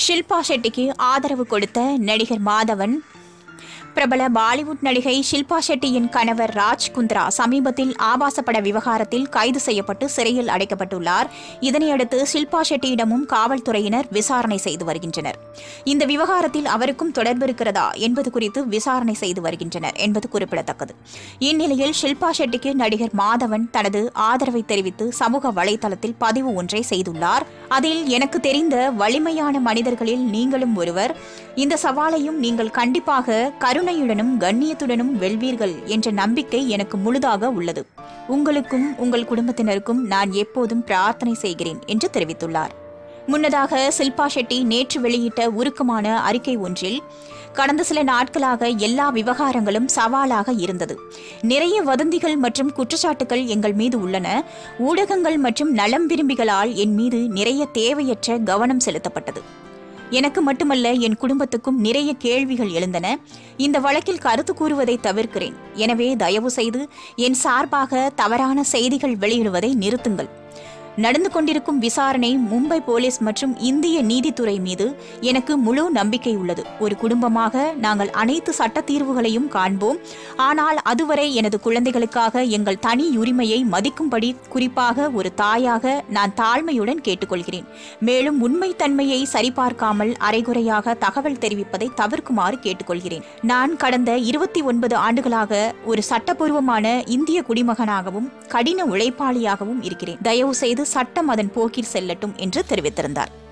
ஷில்பா ஷெட்டிக்கு ஆதரவு கொடுத்த நடிகர் மாதவன் பிரபல பாலிவுட் நடிகை ஷில்பா ஷெட்டியின் கணவர் ராஜ் குந்த்ரா சமீபத்தில் ஆபாச பட விவகாரத்தில் கைது செய்யப்பட்டு சிறையில் அடைக்கப்பட்டுள்ளார் இதனையடுத்து ஷில்பா ஷெட்டியிடமும் காவல்துறையினர் விசாரணை செய்து வருகின்றனர் இந்த விவகாரத்தில் அவருக்கும் தொடர்பு இருக்கிறதா என்பது குறித்து விசாரணை செய்து வருகின்றனர் என்பது குறிப்பிடத்தக்கது இந்நிலையில் ஷில்பா ஷெட்டிக்கு நடிகர் மாதவன் தனது ஆதரவை தெரிவித்து சமூக வலைதளத்தில் பதிவு ஒன்றை செய்துள்ளார் அதில் எனக்கு தெரிந்த வலிமையான மனிதர்களில் நீங்களும் ஒருவர் இந்த சவாலையும் நீங்கள் கண்டிப்பாக கருணையுடனும் கண்ணியத்துடனும் வெல்வீர்கள் என்ற நம்பிக்கை எனக்கு முழுதாக உள்ளது உங்களுக்கும் உங்கள் குடும்பத்தினருக்கும் நான் எப்போதும் பிரார்த்தனை செய்கிறேன் என்று தெரிவித்துள்ளார் முன்னதாக சில்பா ஷெட்டி நேற்று வெளியிட்ட உருக்கமான அறிக்கை ஒன்றில் கடந்த சில நாட்களாக எல்லா விவகாரங்களும் சவாலாக இருந்தது நிறைய வதந்திகள் மற்றும் குற்றச்சாட்டுகள் எங்கள் மீது உள்ளன ஊடகங்கள் மற்றும் நலம் விரும்பிகளால் என் மீது நிறைய தேவையற்ற கவனம் செலுத்தப்பட்டது எனக்கு மட்டுமல்ல என் குடும்பத்துக்கும் நிறைய கேள்விகள் எழுந்தன இந்த வழக்கில் கருத்து கூறுவதை தவிர்க்கிறேன் எனவே தயவு செய்து என் சார்பாக தவறான செய்திகள் வெளியிடுவதை நிறுத்துங்கள் நடந்து கொண்டிருக்கும் விசாரணை மும்பை போலீஸ் மற்றும் இந்திய நீதித்துறை மீது எனக்கு முழு நம்பிக்கை உள்ளது ஒரு குடும்பமாக நாங்கள் அனைத்து சட்ட தீர்வுகளையும் காண்போம் ஆனால் அதுவரை எனது குழந்தைகளுக்காக எங்கள் தனி உரிமையை மதிக்கும்படி குறிப்பாக ஒரு தாயாக நான் தாழ்மையுடன் கேட்டுக்கொள்கிறேன் மேலும் உண்மைத்தன்மையை சரிபார்க்காமல் அரைகுறையாக தகவல் தெரிவிப்பதை தவிர்க்குமாறு கேட்டுக்கொள்கிறேன் நான் கடந்த இருபத்தி ஒன்பது ஆண்டுகளாக ஒரு சட்டப்பூர்வமான இந்திய குடிமகனாகவும் கடின உழைப்பாளியாகவும் இருக்கிறேன் தயவு செய்து சட்டம் அதன் போக்கில் செல்லட்டும் என்று தெரிவித்திருந்தார்